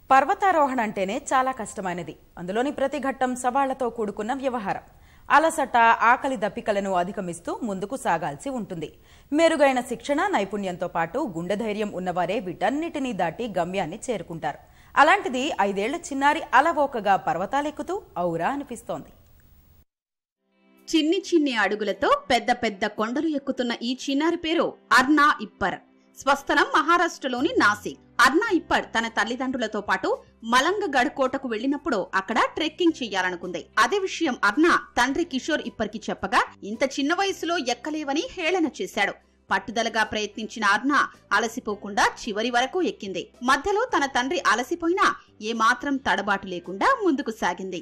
పర్వతారోహణ అంటేనే చాలా కష్టమైనది అందులోని ప్రతి ఘట్టం సవాళ్లతో కూడుకున్న వ్యవహారం అలసట ఆకలి దప్పికలను అధిగమిస్తూ ముందుకు సాగాల్సి ఉంటుంది మెరుగైన శిక్షణ నైపుణ్యంతో పాటు గుండె ధైర్యం ఉన్నవారే వీటన్నిటినీ దాటి గమ్యాన్ని చేరుకుంటారు అలాంటిది ఐదేళ్ల చిన్నారి అలవోకగా పర్వతాలెక్కుతూ ఔరా అనిపిస్తోంది చిన్ని చిన్ని అడుగులతో పెద్ద పెద్ద కొండలు ఎక్కుతున్న ఈ చిన్నారి పేరు అర్నా ఇప్పర్ స్వస్థలం మహారాష్ట్రలోని నాసిక్ అర్నా ఇప్పర్ తన తల్లిదండ్రులతో పాటు మలంగగఢ్ కోటకు వెళ్లినప్పుడు అక్కడ ట్రెక్కింగ్ చెయ్యాలనుకుంది అదే విషయం అర్నా తండ్రి కిషోర్ ఇప్పర్కి చెప్పగా ఇంత చిన్న వయసులో ఎక్కలేవని హేళన చేశాడు పట్టుదలగా ప్రయత్నించిన అర్నా అలసిపోకుండా చివరి వరకు ఎక్కింది మధ్యలో తన తండ్రి అలసిపోయినా ఏమాత్రం తడబాటు లేకుండా ముందుకు సాగింది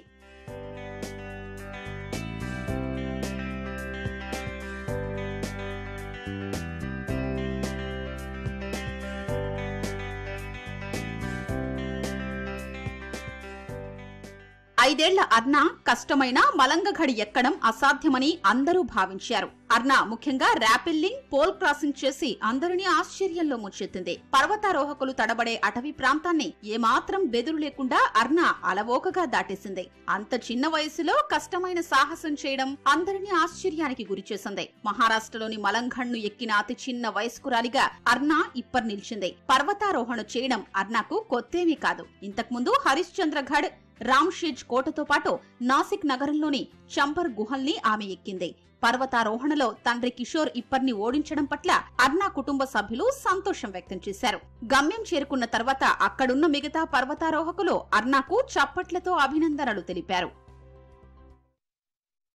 ఐదేళ్ల అర్నా కష్టమైన మలంగఘడి ఎక్కడం అసాధ్యమని అందరూ భావించారు అర్నా ముఖ్యంగా ర్యాపిల్లింగ్ పోల్ క్రాసింగ్ చేసి అందరినీ ఆశ్చర్యంలో ముంచెత్తింది పర్వతారోహకులు తడబడే అటవీ ప్రాంతాన్ని ఏమాత్రం బెదురు లేకుండా అర్నా అలవోకగా దాటేసింది అంత చిన్న వయసులో కష్టమైన సాహసం చేయడం అందరినీ ఆశ్చర్యానికి గురిచేసింది మహారాష్ట్రలోని మలంఘడ్ను ఎక్కిన అతి చిన్న వయస్కురాలిగా అర్నా ఇప్పర్ నిలిచింది పర్వతారోహణ చేయడం అర్నాకు కొత్తేమీ కాదు ఇంతకుముందు హరిశ్చంద్రగఢ్ రామ్షేజ్ కోటతో పాటు నాసిక్ నగరంలోని చంపర్ గుహల్ని ఆమె ఎక్కింది పర్వతారోహణలో తండ్రి కిషోర్ ఇప్పర్ని ఓడించడం పట్ల అర్నా కుటుంబ సభ్యులు సంతోషం వ్యక్తం చేశారు గమ్యం చేరుకున్న తర్వాత అక్కడున్న మిగతా పర్వతారోహకులు అర్నాకు చప్పట్లతో అభినందనలు తెలిపారు